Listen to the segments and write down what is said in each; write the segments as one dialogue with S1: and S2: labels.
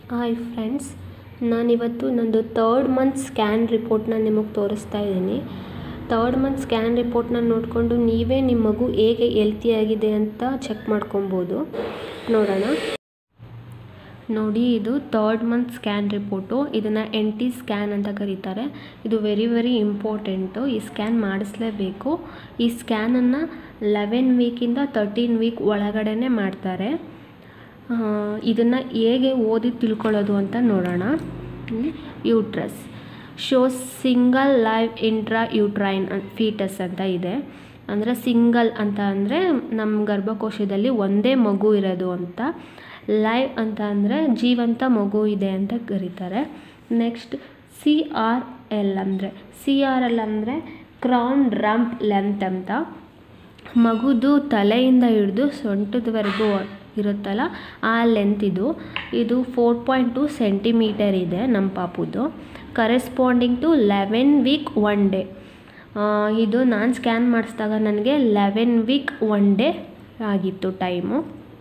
S1: hi friends ನಾನಿವತ್ತು ನಂದು third month scan ರಿಪೋರ್ಟ್ನ ನಿಮಗೆ ತೋರಿಸ್ತಾ ಇದ್ದೀನಿ ತರ್ಡ್ ಮಂತ್ ಸ್ಕ್ಯಾನ್ ರಿಪೋರ್ಟ್ನ ನೋಡಿಕೊಂಡು ನೀವೇ ನಿಮ್ಮ ಮಗು ಹೇಗೆ ಹೆಲ್ತಿಯಾಗಿದೆ ಅಂತ ಚೆಕ್ ಮಾಡ್ಕೊಬೋದು ನೋಡೋಣ ನೋಡಿ ಇದು ತರ್ಡ್ ಮಂತ್ ಸ್ಕ್ಯಾನ್ ರಿಪೋರ್ಟು ಇದನ್ನು ಎನ್ ಟಿ ಸ್ಕ್ಯಾನ್ ಅಂತ ಕರೀತಾರೆ ಇದು ವೆರಿ ವೆರಿ ಇಂಪಾರ್ಟೆಂಟು ಈ ಸ್ಕ್ಯಾನ್ ಮಾಡಿಸ್ಲೇಬೇಕು ಈ ಸ್ಕ್ಯಾನನ್ನು ಲೆವೆನ್ ವೀಕಿಂದ ತರ್ಟೀನ್ ವೀಕ್ ಒಳಗಡೆ ಮಾಡ್ತಾರೆ ಇದನ್ನು ಹೇಗೆ ಓದಿ ತಿಳ್ಕೊಳ್ಳೋದು ಅಂತ ನೋಡೋಣ uterus shows single live intra uterine foetus ಅಂತ ಇದೆ ಅಂದರೆ ಸಿಂಗಲ್ ಅಂತ ಅಂದರೆ ನಮ್ಮ ಗರ್ಭಕೋಶದಲ್ಲಿ ಒಂದೇ ಮಗು ಇರೋದು ಅಂತ ಲೈವ್ ಅಂತ ಅಂದರೆ ಜೀವಂತ ಮಗು ಇದೆ ಅಂತ ಕರೀತಾರೆ ನೆಕ್ಸ್ಟ್ ಸಿ ಆರ್ ಎಲ್ ಅಂದರೆ ಸಿ ಆರ್ ಎಲ್ ಅಂದರೆ ಕ್ರೌನ್ ರಂಪ್ ಲೆಂತ್ ಅಂತ ಮಗುದು ತಲೆಯಿಂದ ಹಿಡಿದು ಸೊಂಟದವರೆಗೂ ಇರುತ್ತಲ್ಲ ಆ ಲೆಂತ್ ಇದು ಇದು ಫೋರ್ ಪಾಯಿಂಟ್ ಟು ಸೆಂಟಿಮೀಟರ್ ಇದೆ ನಮ್ಮ ಪಾಪುದು corresponding to eleven week one day ಇದು ನಾನು ಸ್ಕ್ಯಾನ್ ಮಾಡಿಸಿದಾಗ ನನಗೆ ಲೆವೆನ್ ವೀಕ್ ಒನ್ ಡೇ ಆಗಿತ್ತು time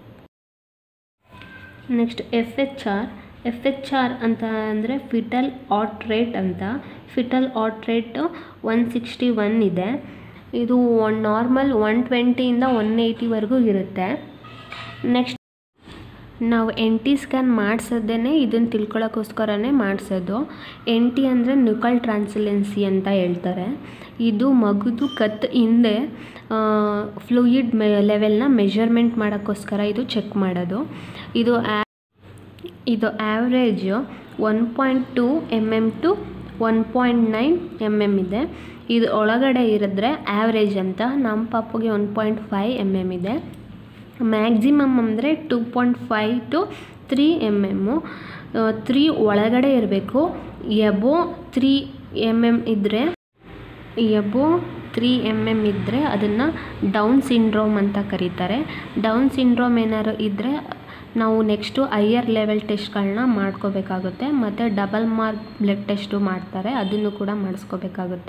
S1: next F H R F H R ಅಂತ ಅಂದರೆ ಫಿಟಲ್ ಆಟ್ ರೇಟ್ ಅಂತ foetal heart rate one sixty one ಇದೆ ಇದು ಒನ್ ನಾರ್ಮಲ್ ಒನ್ ಟ್ವೆಂಟಿಯಿಂದ ಒನ್ ಏಯ್ಟಿವರೆಗೂ ಇರುತ್ತೆ ನೆಕ್ಸ್ಟ್ ನಾವು ಎನ್ ಟಿ ಸ್ಕ್ಯಾನ್ ಮಾಡಿಸೋದೇ ಇದನ್ನು ತಿಳ್ಕೊಳ್ಳೋಕ್ಕೋಸ್ಕರನೇ ಮಾಡಿಸೋದು ಎನ್ ಟಿ ಅಂದರೆ ನ್ಯೂಕಲ್ ಟ್ರಾನ್ಸಿಲೆನ್ಸಿ ಅಂತ ಹೇಳ್ತಾರೆ ಇದು ಮಗುದು ಕತ್ ಹಿಂದೆ ಫ್ಲೂಯಿಡ್ ಮೆ ಲೆವೆಲ್ನ ಮೆಷರ್ಮೆಂಟ್ ಮಾಡೋಕ್ಕೋಸ್ಕರ ಇದು ಚೆಕ್ ಮಾಡೋದು ಇದು ಆ ಇದು average one point two M M two one point nine M M ಇದೆ ಇದು ಒಳಗಡೆ ಇರಿದ್ರೆ ಆ್ಯಾವ್ರೇಜ್ ಅಂತ ನಮ್ಮ ಪಾಪುಗೆ one point five M M ಇದೆ ಮ್ಯಾಕ್ಸಿಮಮ್ ಅಂದರೆ two point five to three M M three ಒಳಗಡೆ ಇರಬೇಕು ಎಬೋ ತ್ರೀ ಎಮ್ ಎಮ್ ಇದ್ದರೆ ಎಬೋ ತ್ರೀ ಎಮ್ ಎಮ್ ಇದ್ದರೆ ಅದನ್ನು ಡೌನ್ ಸಿಂಡ್ರೋಮ್ ಅಂತ ಕರೀತಾರೆ ಡೌನ್ ಸಿಂಡ್ರೋಮ್ ಏನಾದ್ರು ಇದ್ದರೆ ನಾವು ನೆಕ್ಸ್ಟು ಹೈಯರ್ ಲೆವೆಲ್ ಟೆಸ್ಟ್ಗಳನ್ನ ಮಾಡ್ಕೋಬೇಕಾಗುತ್ತೆ ಮತ್ತು ಡಬಲ್ ಮಾರ್ಕ್ ಬ್ಲಡ್ ಟೆಸ್ಟು ಮಾಡ್ತಾರೆ ಅದನ್ನು ಕೂಡ ಮಾಡಿಸ್ಕೋಬೇಕಾಗುತ್ತೆ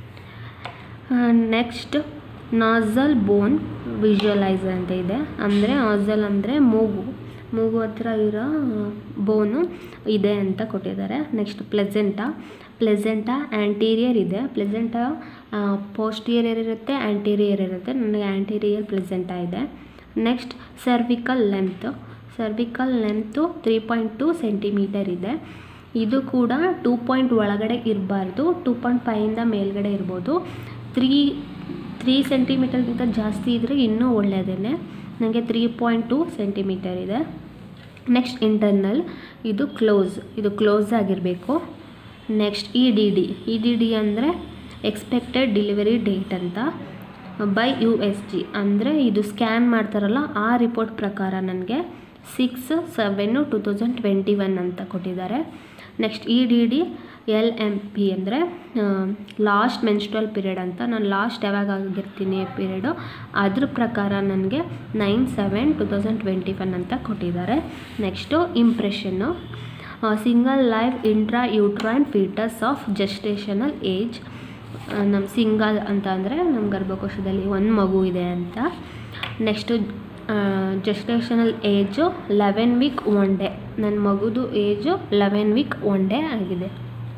S1: ನೆಕ್ಸ್ಟ್ ನಾಸಲ್ ಬೋನ್ ವಿಜುವಲೈಸರ್ ಅಂತ ಇದೆ ಅಂದರೆ ನಾಸಲ್ ಅಂದರೆ ಮೂಗು ಮೂಗು ಹತ್ರ ಇರೋ ಬೋನು ಇದೆ ಅಂತ ಕೊಟ್ಟಿದ್ದಾರೆ ನೆಕ್ಸ್ಟ್ ಪ್ಲೆಸೆಂಟಾ ಪ್ಲೆಸೆಂಟಾ ಆ್ಯಂಟೀರಿಯರ್ ಇದೆ ಪ್ಲೆಸೆಂಟಾ ಪೋಸ್ಟೀರಿಯರ್ ಇರುತ್ತೆ ಆ್ಯಂಟೀರಿಯರ್ ಇರುತ್ತೆ ನನಗೆ ಆ್ಯಂಟೀರಿಯರ್ ಪ್ಲೆಸೆಂಟಾ ಇದೆ next cervical length cervical length three point two centimetre ಇದೆ ಇದು ಕೂಡ ಟೂ ಪಾಯಿಂಟ್ ಒಳಗಡೆ ಇರಬಾರ್ದು ಟೂ ಪಾಯಿಂಟ್ ಫೈಯಿಂದ ಮೇಲ್ಗಡೆ ಇರ್ಬೋದು ತ್ರೀ ತ್ರೀ ಸೆಂಟಿಮೀಟರ್ಗಿಂತ ಜಾಸ್ತಿ ಇದ್ದರೆ ಇನ್ನೂ ಒಳ್ಳೆಯದೇ ನನಗೆ ತ್ರೀ ಪಾಯಿಂಟ್ ಟು ಸೆಂಟಿಮೀಟರ್ ಇದೆ ನೆಕ್ಸ್ಟ್ ಇಂಟರ್ನಲ್ ಇದು ಕ್ಲೋಸ್ ಇದು ಕ್ಲೋಸ್ ಆಗಿರಬೇಕು next E D D E D D ಅಂದರೆ ಎಕ್ಸ್ಪೆಕ್ಟೆಡ್ ಡೆಲಿವರಿ ಡೇಟ್ ಅಂತ ಬೈ ಯು ಎಸ್ ಜಿ ಅಂದರೆ ಇದು ಸ್ಕ್ಯಾನ್ ಮಾಡ್ತಾರಲ್ಲ ಆ ರಿಪೋರ್ಟ್ ಪ್ರಕಾರ ನನಗೆ six seven two thousand twenty one ಅಂತ ಕೊಟ್ಟಿದ್ದಾರೆ next E D D L M P ಅಂದರೆ ಲಾಸ್ಟ್ ಮೆನ್ಸ್ಟ್ರಲ್ ಪೀರಿಯಡ್ ಅಂತ ನಾನು ಲಾಸ್ಟ್ ಯಾವಾಗ ಆಗಿರ್ತೀನಿ ಪೀರಿಯಡು ಅದ್ರ ಪ್ರಕಾರ ನನಗೆ nine seven to thousand twenty one ಅಂತ ಕೊಟ್ಟಿದ್ದಾರೆ next impression single life intra uterine foetus of gestational age ನಮ್ಮ ಸಿಂಗಲ್ ಅಂತ ಅಂದರೆ ನಮ್ಮ ಗರ್ಭಕೋಶದಲ್ಲಿ ಒಂದು ಮಗು ಇದೆ ಅಂತ next gestational age eleven week one day ನನ್ನ ಮಗುದು age eleven week one day ಆಗಿದೆ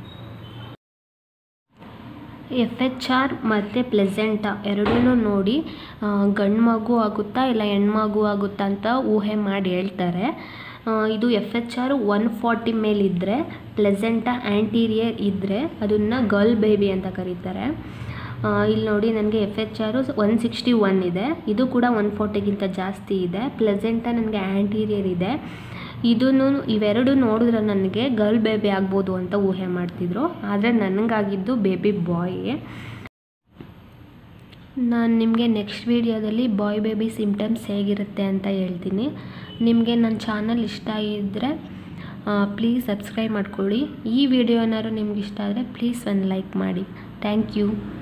S1: ಎಫ್ ಎಚ್ ಆರ್ ಮತ್ತು ಪ್ಲೆಸೆಂಟಾ ಎರಡೂ ನೋಡಿ ಗಂಡು ಮಗು ಆಗುತ್ತಾ ಇಲ್ಲ ಹೆಣ್ಮಗು ಆಗುತ್ತಾ ಅಂತ ಊಹೆ ಮಾಡಿ ಹೇಳ್ತಾರೆ ಇದು F H R one forty ಮೇಲಿದ್ದರೆ ಪ್ಲೆಸೆಂಟಾ ಆ್ಯಂಟೀರಿಯರ್ ಇದ್ದರೆ ಅದನ್ನು ಗರ್ಲ್ ಬೇಬಿ ಅಂತ ಕರೀತಾರೆ ಇಲ್ಲಿ ನೋಡಿ ನನಗೆ F H R one sixty one ಇದೆ ಇದು ಕೂಡ ಒನ್ ಫೋರ್ಟಿಗಿಂತ ಜಾಸ್ತಿ ಇದೆ ಪ್ಲೆಸೆಂಟಾ ನನಗೆ ಆ್ಯಂಟೀರಿಯರ್ ಇದೆ ಇದನ್ನು ಇವೆರಡು ನೋಡಿದ್ರೆ ನನಗೆ ಗರ್ಲ್ ಬೇಬಿ ಆಗ್ಬೋದು ಅಂತ ಊಹೆ ಮಾಡ್ತಿದ್ರು ಆದರೆ ನನಗಾಗಿದ್ದು ಬೇಬಿ ಬಾಯ್ ನಾನು ನಿಮಗೆ ನೆಕ್ಸ್ಟ್ ವೀಡಿಯೋದಲ್ಲಿ ಬಾಯ್ ಬೇಬಿ ಸಿಮ್ಟಮ್ಸ್ ಹೇಗಿರುತ್ತೆ ಅಂತ ಹೇಳ್ತೀನಿ ನಿಮಗೆ ನನ್ನ ಚಾನಲ್ ಇಷ್ಟ ಇದ್ದರೆ ಪ್ಲೀಸ್ ಸಬ್ಸ್ಕ್ರೈಬ್ ಮಾಡ್ಕೊಳ್ಳಿ ಈ ವಿಡಿಯೋ ಏನಾದ್ರು ನಿಮ್ಗೆ ಇಷ್ಟ ಆದರೆ ಪ್ಲೀಸ್ ಒಂದು ಲೈಕ್ ಮಾಡಿ ಥ್ಯಾಂಕ್ ಯು